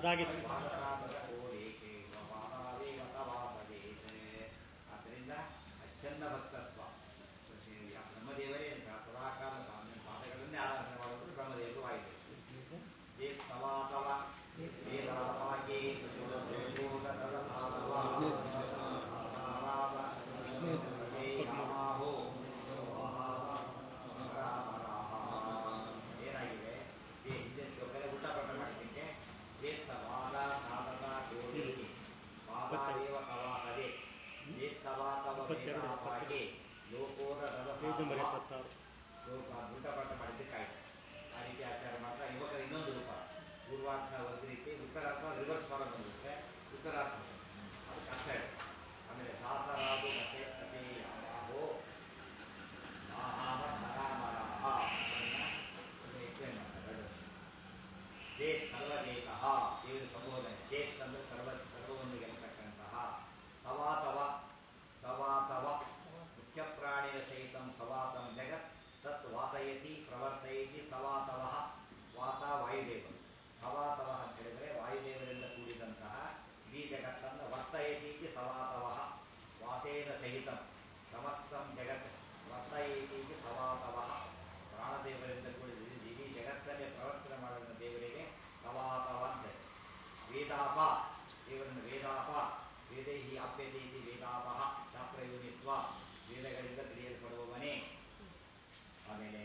ಅದಾಗಿತ್ತು ಪಾದರಾಧದ ಕೋಲೇಕೆ ಪಾದಾವೇವ ತವಾಸದೇತೆ ಆದ್ದರಿಂದ ಅಚ್ಚನ್ನ ಭಕ್ತತ್ವ ಯಾ ಬ್ರಹ್ಮದೇವರೇ ಸದಾಕಾಲ ಸ್ವಾಮಿಯ ಪಾದಗಳನ್ನೇ ಆರಾಧನೆ ಮಾಡೋದು ಬ್ರಹ್ಮದೇವರು ಆಯಿತು ಜೇ ಸವಾತವ ವೇದಾವಾಗೆ ಯೋಗತದ ಸಾಧವ ಸಾರಾವ ಜೇ ರಾಮಾಹೋ ಏನಾಗಿದೆ ಈ ಹಿಂದೆ ಶ್ಲೋಕದಲ್ಲಿ ಊಟ ಪಟ್ಟ ಮಾಡಿದ್ದಕ್ಕೆ ಚೇತ್ಸವಾದ ಸಾಧನ ಕೋಲಿಕೆ ಪಾದಾವೇವ ಕವಾಹದೆ ಚೇತ್ಸವಾತವ ವೇದಾಪಾಗೆ ಲೋಕೋದ ಐದು ನಂಬರ್ ದದ ಎಪ್ಪತ್ತಾರು ರೂಪ ಊಟಪಾಠ ಮಾಡಿದ್ದಕ್ಕಾಯ್ತು ಆ ರೀತಿ ಆಚಾರ ಮಾಡ್ತಾ ಯುವಕರ ಇನ್ನೊಂದು ರೂಪ ಪೂರ್ವಾರ್ಥ ಒಂದು ರೀತಿ ಉತ್ತರಾರ್ಥ ರಿವರ್ಸ್ ಮಾಡೋ ಬಂದಿರುತ್ತೆ ಉತ್ತರಾರ್ಥ ಅದಕ್ಕೆ ಅರ್ಥ ಇದೆ ಆಮೇಲೆ ದಾಸರಾದು ಮತ್ತೆ ಕಥೆ ಯಾವಾಗೋ ಮಾಹಾವ ಧರಾಮರಾಹ ಅದನ್ನ ಎಕ್ಸ್ಪ್ಲೇನ್ ಮಾಡ್ತಾರೆ ಎರಡು ಚೇತ್ ಸರ್ವದೇಕಃ ದೇವರ ಸಂಬೋಧನೆ ಚೇತ್ ಅಂದ್ರೆ ಸರ್ವ ಸರ್ವವನ್ನು ಗೆಲ್ಲತಕ್ಕಂತಹ ಸವಾತವ ಸವಾತವ ಮುಖ್ಯ ಪ್ರಾಣಿಯ ಸಹಿತಂ ಸವಾತಂ ಜಗತ್ ತತ್ ವಾತಯತಿ ಪ್ರವರ್ತಯತಿ ಸವಾತವ ವಾತ ವಾಯುದೇವ ಸವಾತವ ಅಂತ ಹೇಳಿದರೆ ವಾಯುದೇವರಿಂದ ಕೂಡಿದಂತಹ ಇಡೀ ಜಗತ್ತನ್ನು ವರ್ತಯತಿ ಇತಿ ಸವಾತವ ವಾತೇನ ಸಹಿತಂ ಸಮಸ್ತಂ ಜಗತ್ ವರ್ತಯತಿ ಇತಿ ಸವಾತವ ಪ್ರಾಣದೇವರಿಂದ ಕೂಡಿದ ಇಡೀ ಜಗತ್ತನ್ನೇ ಪ್ರವರ್ತನೆ ಮಾಡಿದ ದೇವರಿಗೆ ಸವಾತವ ಅಂತ ಹೆಸರು. ವೇದಾಪ ದೇವರನ್ನು ವೇದಾಪ ವೇದೈಹಿ ಆಪ್ಯತೆ ಇತಿ ವೇದಾಪ ಶಾಸ್ತ್ರಯೋನಿತ್ವ ವೇದಗಳಿಂದ ತಿಳಿಯಲ್ಪಡುವವನೇ ಆಮೇಲೆ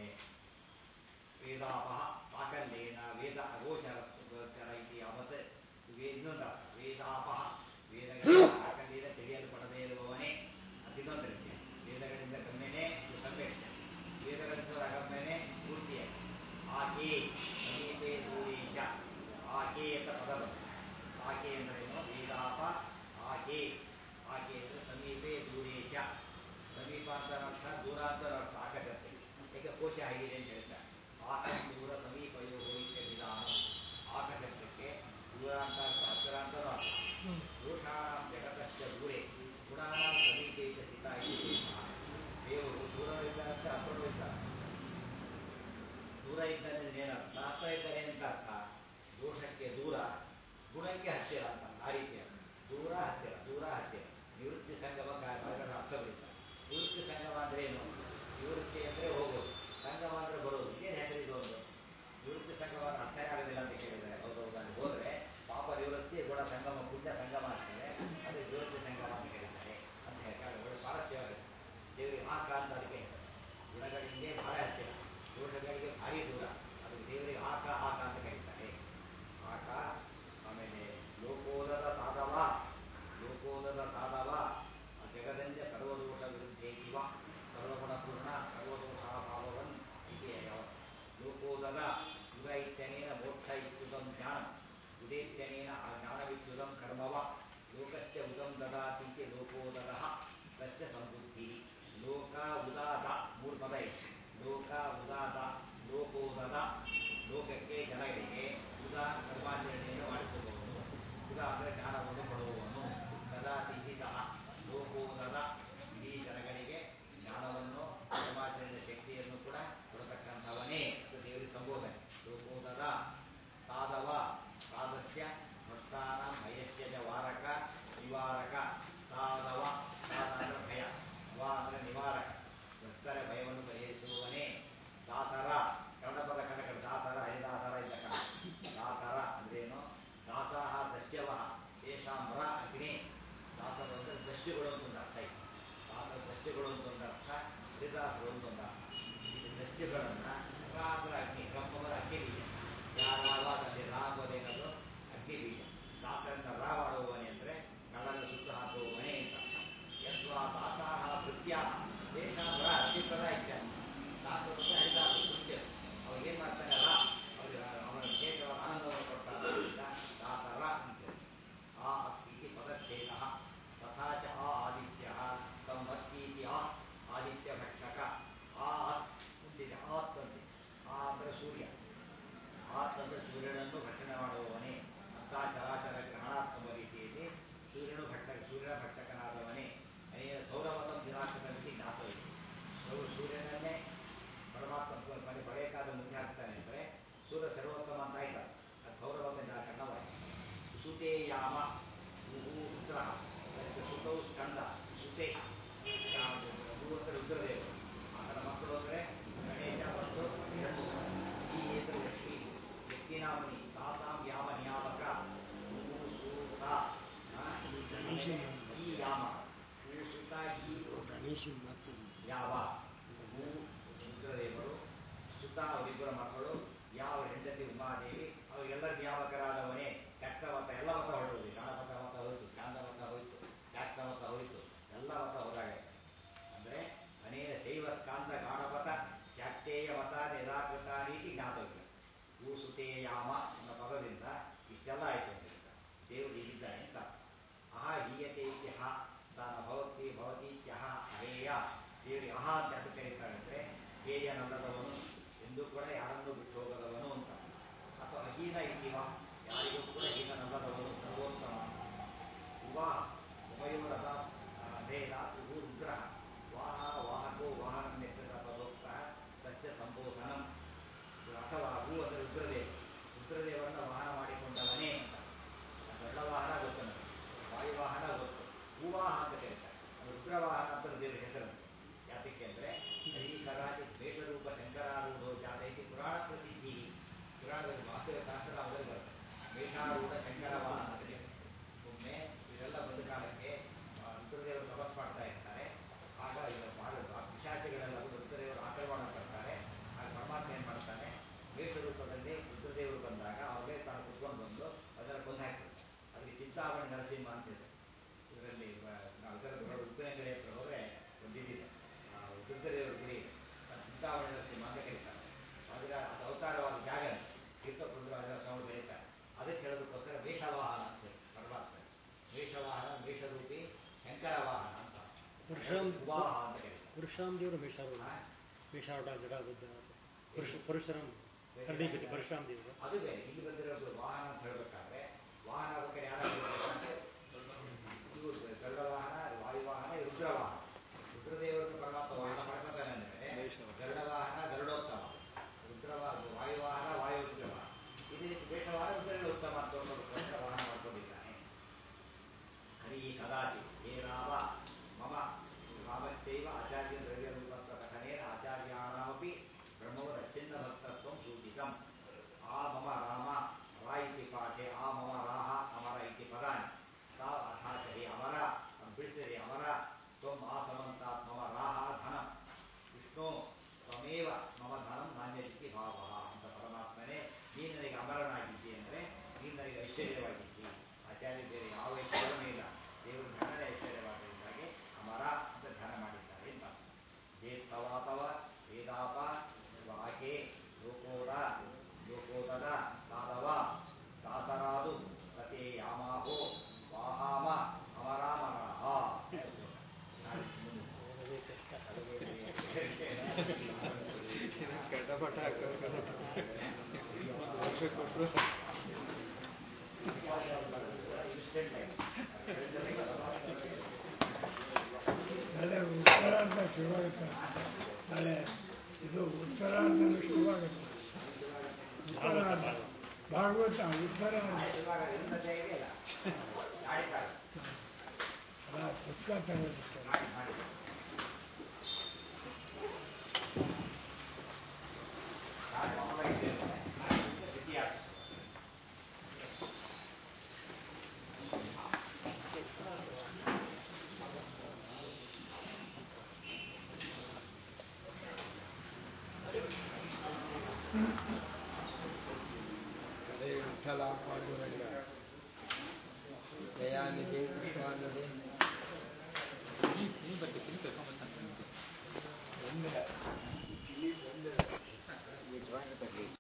ವೇದಾಪ ಸಾಕಲ್ಯೇನ ವೇದ ಅಗೋಚರ ಗೋಚರ ಇತಿ ಯಾವತ್ ವೇ ಇನ್ನೊಂದು ಅರ್ಥ ವೇದಾಪ ವೇದಗಳಿಂದ ಸಾಕಲ್ಯದ ತಿಳಿಯಲ್ಪಡದೇ ಇರುವವನೇ ಅದು ಇನ್ನೊಂದು ರೀತಿ ವೇದಗಳಿಂದ ಕಮ್ಮಿನೇ ಇದು ಸಂವೇಕ್ಷೆ ವೇದಗಳಿಂದ ಕಮ್ಮಿನೇ ಪೂರ್ತಿಯಾಗಿ ಆಕೆ ಸಮೀಪೆ ದೂರಿ ಚ ಆಕೆ ಅಂತ ಪದ ಬಂತು ಆಕೆ ಅಂದ್ರೇನು ವೇದಾಪ ಆಕೆ ಆಕೆ ಅಂದ್ರೆ ಸಮೀಪೆ ದೂರಿ ಚ ಸಮೀಪ ಅಂತ ಅರ್ಥ ದೂರ ಅಂತ ಅರ್ಥ ಆಕಶತ್ತೆ ಈಗ ಕೋಶ ಆಗಿದೆ ಅಂತ ಹೇಳ್ತಾರೆ ಆಕಶ ದೂರ ಸಮೀಪಯೋ ಹೋಯಿತ್ಯ ವಿಧಾನ ಆಕಶಕ್ಕೆ ದೂರ ಅಂತ ಅರ್ಥ ಹತ್ತಿರ ಅಂತ ಅರ್ಥ ದೋಷಾಣಂ ಜಗತಸ್ಯ ದೂರೆ ಗುಣಾನಾಂ ಸಮೀಪೆ ಇದ್ದ ಸ್ಥಿತ ಇದೆ ದೇವರು ದೂರವಿದ್ದಾರೆ ಅಂತ ಹತ್ತಿರವಿದ್ದಾರೆ ದೂರ ಇದ್ದಾನೆ ಏನರ್ಥ ಹತ್ರ ಇದ್ದಾನೆ ಅಂತ ಅರ್ಥ ದೋಷಕ್ಕೆ ದೂರ ಗುಣಕ್ಕೆ ಹತ್ತಿರ ಅಂತ ಆ ರೀತಿಯ ದೂರ ಹತ್ತಿರ ದೂರ ಹತ್ತಿರ ನಿವೃತ್ತಿ ಸಂಗಮ ಕಾರ್ಯಗಳ ಅರ್ಥಗಳಿಲ್ಲ ನಿವೃತ್ತಿ ಸಂಗಮ ಅಂದ್ರೆ ಏನು ನಿವೃತ್ತಿ ಅಂದ್ರೆ ಹೋಗೋದು ಸಂಗಮ ಅಂದ್ರೆ ಬರೋದು ಇದೇನು ಹೆಸರಿದು ಒಂದು ನಿವೃತ್ತಿ ಸಂಗಮ ಅಂದ್ರೆ ಅರ್ಥನೇ ಆಗೋದಿಲ್ಲ ಅಂತ ಕೇಳಿದರೆ ಹೌದು ಅಲ್ಲಿ ಹೋದ್ರೆ ಪಾಪ ನಿವೃತ್ತಿ ಗುಣ ಸಂಗಮ ಪುಣ್ಯ ಸಂಗಮ ಆಗ್ತದೆ ಅದು ನಿವೃತ್ತಿ ಸಂಗಮ ಅಂತ ಕರೀತಾರೆ ಅಂತ ಹೇಳ್ತಾರೆ ಒಳ್ಳೆ ಸ್ವಾರಸ್ಯ ಆಗುತ್ತೆ ದೇವರಿಗೆ ಆ ಕಾಂತ ಅದಕ್ಕೆ ಹೆಸರು. ಗುಣಗಳಿಗೆ ಬಹಳ ಹತ್ತಿರ ದೋಷಗಳಿಗೆ ಭಾರಿ ದೂರ ಅದಕ್ಕೆ ದೇವರಿಗೆ ಆಕ ಆಕ ಅಂತ ಕರೀತಾರೆ ಆಕ ಆಮೇಲೆ ಲೋಕೋದರ ಸಾಧವ ಲೋಕೋದರ ಸಾಧವ ಆ ಜಗದಂತೆ ಸರ್ವದೋಷ ವಿರುದ್ಧೇತಿವ ಸರ್ವಗುಣಪೂರ್ಣ ಸರ್ವದೋಷ ಭಾವವನ್ ಹೀಗೆ ಯಾವ ಲೋಕೋದದ ಯುಗ ಇತ್ಯನೇನ ಮೋಕ್ಷ ಇತ್ಯುದಂ ಜ್ಞಾನ ಉದೇತ್ಯನೇನ ಆ ಜ್ಞಾನವಿತ್ಯುದಂ ಕರ್ಮವ ಲೋಕಸ್ಯ ಉದಂ ದದಾತೀತಿ ಲೋಕೋದರಃ ತಸ್ಯ ಸಂಬುದ್ಧಿ ಲೋಕ ಉದಾದ ಮೂರು ಪದ ಇದೆ ಲೋಕ ಉದಾದ ಲೋಕೋದದ ಲೋಕಕ್ಕೆ ಜನಗಳಿಗೆ ಉದ ಕರ್ಮಾಚರಣೆಯನ್ನು ಮಾಡಿಸುವವನು ಉದ ಅಂದರೆ ಜ್ಞಾನವನ್ನು ಕೊಡುವವನು ದದಾತೀತಿ ದಹ ಲೋಕೋದದ ಇಡೀ ಜನಗಳಿಗೆ ಜ್ಞಾನವನ್ನು ಕರ್ಮಾಚರಣೆ ಶಕ್ತಿಯನ್ನು ಕೂಡ ಕೊಡತಕ್ಕಂಥವನೇ ಅದು ದೇವರಿಗೆ ಸಂಬೋಧನೆ ಲೋಕೋದದ ಸಾಧವ ಸಾಧಸ್ಯ ಭಕ್ತಾನ ಭಯಸ್ಯ ವಾರಕ ನಿವಾರಕ ಸಾಧವ ಸಾಧ ಅಂದ್ರೆ ಭಯ ವಾ ಅಂದ್ರೆ ನಿವಾರಕ ಭಕ್ತರ ಭಯವನ್ನು ಪರಿಹರಿಸುವವನೇ ದಾಸರ ಕನ್ನಡ ಪದ ಕನ್ನಡ ಕನ್ನಡ ದಾಸರ ಹರಿದಾಸರ ಇಲ್ಲ ಕನ್ನಡ ದಾಸರ ಅಂದ್ರೇನು ದಾಸಾಹ ದಸ್ಯವ ತೇಷಾಂ ರ ಅಗ್ನಿ ದಾಸರು ಅಂದ್ರೆ ದಸ್ಯುಗಳು ಅಂತ ಒಂದು ಅರ್ಥ ಇದೆ ದಾಸರ ದಸ್ಯುಗಳು ಅಂತ ಒಂದು ಅರ್ಥ ಹರಿದಾಸರು ಅಂತ ಒಂದು ಅರ್ಥ ಇದು ದಸ್ಯುಗಳನ್ನ ರ ಅಂದ್ರೆ ಅಗ್ನಿ ರಪ್ಪ ಅಂದ್ರೆ ಅಗ್ನಿ ಬೀಜ ಯಾರಾವಾದಲ್ಲಿ ರಾ ಅನ್ನೋದೇನದು ಅಗ್ನಿ ಬೀಜ ದಾಸರನ್ನ ರಾ ಮಾಡುವವನೇ ಅಂದ್ರೆ ಕಳ್ಳನ್ನು ಸುಟ್ಟು ಹಾಕುವವನೇ ಅಂತ ಯದ್ವಾ ದಾಸಾಹ ಭೃತ್ಯ ತೇಷಾಂ ರ ಅತ್ಯುತ್ತಮ ಇತ್ಯರ್ಥ ದಾಸರು ಅಂದ್ರೆ ಹರಿದಾಸರು ಭೃತ್ಯ ಅವ್ರು ಏನ್ ಮಾಡ್ತಾರೆ ರಾ ಅವ್ರಿಗೆ ಅವರ ಕ್ಷೇತ್ರವಾದ ಆನಂದವನ್ನು ಕೊಡ್ತಾರೆ ಅಂತ ದಾಸರ ಅಂತ ಆ ಇತಿ ಪದಚ್ಛೇದ ತಥಾ ಚ ಆ ಆದಿತ್ಯ ಸಂಭಕ್ತೀತಿ ಆ ಆದಿತ್ಯ ಭಕ್ಷಕ ಆ ಅತ್ ಮುಂದಿದೆ ಆತ್ ಅಂತೆ ಆ ಅಂದ್ರೆ ಸೂರ್ಯ ಆತ್ ಅಂದ್ರೆ ಸೂರ್ಯನನ್ನು ಭಕ್ಷಣೆ ಮಾಡುವವನೇ ಅಂತ ಚರಾಚರ ಗ್ರಹಣಾತ್ಮಕ ರೀತಿಯಲ್ಲಿ ಸೂರ್ಯನು ಭಟ್ಟ ಸೂರ್ಯನ ಭಟ್ಟಕನಾದವನೇ ಅನೇಕ ಸೌರಮತಂ ದಿನಾಂಕದಲ್ಲಿ ಜ್ಞಾತ ಇದೆ ಸೌ- ಸೂರ್ಯನ ಸುತೆ ಯಾಮ ಭೂ ರುದ್ರ ತಸ್ಯ ಸುತೌ ಸ್ಕಂದ ಸುತೆ ಯಾಮ ಭೂ ಅಂದರೆ ರುದ್ರದೇವರು ಆತನ ಮಕ್ಕಳು ಅಂದರೆ ಗಣೇಶ ಮತ್ತು ಹಿರಣ್ಯ ಈ ಏತರು ಲಕ್ಷ್ಮೀ ಶಕ್ತಿನಾಮನಿ ತಾಸಾಂ ಯಾಮ ನಿಯಾಮಕ ಭೂ ಸೂತ ಆ, ಗಣೇಶನ ಈ ಯಾಮ ಭೂ ಸುತ ಈ ಗಣೇಶನ ಮಾತು ಯಾವ ಭೂ ರುದ್ರದೇವರು ಸುತ ಅವರಿಬ್ಬರ ಮಕ್ಕಳು ಯಾವ ಹೆಂಡತಿ ಉಮಾದೇವಿ ಅವರಿಗೆಲ್ಲರ ನಿಯಾಮಕರಾದವನೇ ಶಕ್ತ ಮತ ಎಲ್ಲ ಮತ ಹೊರಟೋದು ಗಣಮತ ಮತ ಹೋಯ್ತು ಸ್ಕಾಂದ ಮತ ಹೋಯ್ತು ಶಾಕ್ತ ಮತ ಹೋಯ್ತು ಎಲ್ಲ ಮತ ಹೋದಾಗ ಅಂದ್ರೆ ಅನೇಕ ಶೈವ ಸ್ಕಾಂದ ಗಾಣಪತ ಶಾಕ್ತೇಯ ಮತ ನಿರಾಕೃತ ರೀತಿ ಜ್ಞಾತವ್ಯ ಭೂಸುತೇಯಾಮ ಅನ್ನೋ ಪದದಿಂದ ಇಷ್ಟೆಲ್ಲ ಆಯ್ತು ಅಂತ ಹೇಳ್ತಾರೆ. ದೇವರು ಹೀಗಿದ್ದಾನೆ ಅಂತ ಅಹ ಹೀಯತೆ ಇತ್ಯಹ ಸಾನ ಭವತಿ ಭವತಿ ಇತ್ಯಹ ಅಹೇಯ ದೇವರಿಗೆ ಅಹ ಅಂತ ಯಾಕೆ ಕರೀತಾರೆ ಅಂದ್ರೆ ಹೇಯನಲ್ಲದವನು ಎಂದೂ ಕೂಡ ಯಾರನ್ನೂ ಬಿಟ್ಟು ಹೋಗದವನು ಅಂತ ಅಥವಾ ಅಹೀನ ಇದ್ದೀವ ಯಾರಿಗೂ ಕೂಡ ಹೀನನಲ್ಲದವನು ಸರ್ವೋತ್ತಮ ವಿವಾಹ ಉಭಯೋರದ ಭೇದ ಇವು ರುದ್ರ ವಾಹ ವಾಹಕೋ ವಾಹನಂ ಯಸ್ಯ ಪದೋಕ್ತ ತಸ್ಯ ಸಂಬೋಧನಂ ಅಥವಾ ಹೂ ಅಂದರೆ ರುದ್ರದೇವ ರುದ್ರದೇವರನ್ನ ವಾಹನ ಮಾಡಿಕೊಂಡವನೇ ಅಂತ ಗರುಡ ವಾಹನ ಗೊತ್ತು ನಮಗೆ ವಾಯುವಾಹನ ಗೊತ್ತು ಹೂವಾಹ ಅಂತ ಕರೀತಾರೆ ಅದು ರುದ್ರವಾಹನ ಅಂತ ದೇವರ ಹೆಸರಂತೆ ಯಾತಕ್ಕೆ ಅಂದರೆ ಈ ಕದಾಚಿತ್ ಮೇಷರೂಪ ಶಂಕರಾರೂಢೋ ಜಾತ ಇತಿ ಪುರಾಣ ಪ್ರಸಿದ್ಧಿ ಪುರಾಣದಲ್ಲಿ ಮಹಾದೇವ ಸಹಸ್ರನಾಮದಲ್ಲಿ ಬರುತ್ತೆ ಮೇಷಾರೂಢ ಶಂಕರ ವಾಹನ ಅಂತ ಹೇಳಿ ಒಮ್ಮೆ ಇವರೆಲ್ಲ ಬಂದ ಕಾಲಕ್ಕೆ ಆ, ರುದ್ರದೇವರು ತಪಸ್ ಮಾಡ್ತಾ ಇರ್ತಾರೆ ಆಗ ಇದು ಬಹಳ ಪಿಶಾಚಿಗಳೆಲ್ಲ ರುದ್ರದೇವರು ಆಕ್ರಮಣ ಬರ್ತಾರೆ ಆಗ ಪರಮಾತ್ಮ ಏನ್ ಮಾಡ್ತಾನೆ ಮೇಷ ರೂಪದಲ್ಲಿ ರುದ್ರದೇವರು ಬಂದಾಗ ಅವ್ರಿಗೆ ತಾನು ಕುತ್ಕೊಂಡು ಬಂದು ಅದರ ಕೊಂದು ಹಾಕ್ತಾರೆ ಅದಕ್ಕೆ ಚಿಂತಾಮಣಿ ನರಸಿಂಹ ಅಂತಿದೆ ಇದರಲ್ಲಿ ವ- ನಾವು ಇದರ ನೋಡಿ ಉಪ್ಪಿನಂಗಡಿ ಹತ್ರ ಹೋದ್ರೆ ಒಂದಿದೆ ರುದ್ರದೇವರ ಗುಡಿ ಇದೆ ಅದು ಚಿಂತಾಮಣಿ ನರಸಿಂಹ ಅಂತ ಕರೀತಾರೆ ಅದರ ಅದು ಅವತಾರವಾದ ಜಾಗ ಅದು. ತೀರ್ಥಪ್ರಭು ಅದರ ಸ್ವಾಮಿ ಬೆಳೀತಾರೆ ಅದಕ್ಕೆ ಹೇಳೋದಕ್ಕೋಸ್ಕರ ಮೇಷವಾಹನ ಅಂತ ಹೇಳಿ ಪರಮಾತ್ಮ ಮೇಷವಾಹನ ಮೇಷರೂಪಿ ಶಂಕರ ವಾಹನ ಅಂತ ಪರಶುರಾಮ್ ಉವಾಹ ಅಂತ ಕರೀತಾರೆ ಪರಶುರಾಮ್ ದೇವರು ಮೇಷಾರೂಢ ಹಾ? ಮೇಷಾರೂಢ ಜಡಾಬುದ್ಧ ಪರಶು ಪರಶುರಾಮ್ ಕರ್ಣಿಪತಿ ಪರಶುರಾಮ್ ದೇವರು ಅದು ಬೇರೆ ಇಲ್ಲಿ ಬಂದಿರೋದು ವಾಹನ ಅಂತ ಹೇಳ್ಬೇಕಾದ್ರೆ ವಾಹನ ಬೇಕಾದ್ರೆ ಯಾರಾಗಿರ್ಬೇಕಂದ್ರೆ ಇವು ಗರುಡ ವಾಹನ ವಾಯುವಾಹನ ರುದ್ರ ವಾಹನ ರುದ್ರದೇವರು ಪರಮಾತ್ಮ ವಾಹನ ಮಾಡ್ಕೊತಾನೆ ಅಂದ್ರೆ ಗರುಡ ವಾಹನ ಗರುಡೋತ್ತಮ ರುದ್ರವಾ ವಾಯುವಾಹನ ವಾಯುರುದ್ರವ ಇದೇ ರೀತಿ ವೇಷವಾಹನ ರುದ್ರಗೋತ್ತಮ ಅಂತ ಅನ್ನೋದಕ್ಕೋಸ್ಕರ ವಾಹನ ಮಾಡ್ಕೊಂಡಿದ್ದಾನೆ ಹರಿ ಕದಾಚಿ ಹೇ ರಾಮ ಮಮ ರಾಮಸ್ಯೈವ ಆಚಾರ್ಯ ದ್ರವ್ಯರೂಪತ್ವ ಕಥನೇನ ಆಚಾರ್ಯಾಣಾಮಪಿ ಬ್ರಹ್ಮವದಚ್ಛಿನ್ನ ಭಕ್ತತ್ವಂ ಸೂಚಿತಂ ಆ ಮಮ ರಾಮ ರಾ ಇತಿ ಪಾಠೆ ಆ ಮಮ ರಾಹ ಅಮರ ಇತಿ ಪದಾನಿ ತಾವ್ ಅಥಾಚ ಹೇ ಅಮರ ಅಂತ ಬಿಡಿಸಿರಿ ಅಮರ ತ್ವಂ ಆ ಸಮಂತಾತ್ ಮಮ ರಾಹ ಧನಂ ವಿಷ್ಣು ತ್ವಮೇವ ಮಮ ಧನಂ ನಾಣ್ಯದಿತಿ ಭಾವ ಅಂತ ಪರಮಾತ್ಮನೇ ನೀನು ನನಗೆ ಅಮರನಾಗಿದ್ದಿ ಅಂದರೆ ನೀನು ನನಗೆ ಐಶ್ವರ್ಯವಾಗಿದ್ದಿ ಆಚಾರ್ಯ ಬೇರೆ ಯಾವ ಐಶ್ವರ್ಯವೂ ಇಲ್ಲ ದೇವರ ಧ್ಯಾನನೇ ಐಶ್ವರ್ಯವಾದ್ದರಿಂದಾಗಿ ಅಮರ ಅಂತ ಧ್ಯಾನ ಮಾಡಿದ್ದಾರೆ ಅಂತ ದೇತ್ತವಾತವ ವೇದಾಪ ವಾಕೆ ಲೋಕೋದ ಲೋಕೋದದ ಸಾಧವ ದಾಸರಾದು ಸತೇ ಯಾಮಾಹೋ ವಾಹಾಮ ಅಮರಾಮರಾಹ ನಾಳೆ ಮುಂದೆ ಓದೋದೇ ಕಷ್ಟ ಕಟಪಟ ನಾಳೆ ಉತ್ತರಾರ್ಧ ಶುರುವಾಗುತ್ತೆ ನಾಳೆ ಇದು ಉತ್ತರಾರ್ಧನೂ ಶುರುವಾಗುತ್ತೆ ಉತ್ತರಾರ್ಧ ಭಾಗವತ ಉತ್ತರಾರ್ಧ ಅಲ್ಲ ಪುಸ್ತಕ ತಗೋದಕ್ಕೆ ಹರೇ ವಿಠಲ ಪಾಂಡುರಂಗ ದಯಾನಿಧಿ ಕೃಪಾನಿಧಿ ಹಿಂದೆ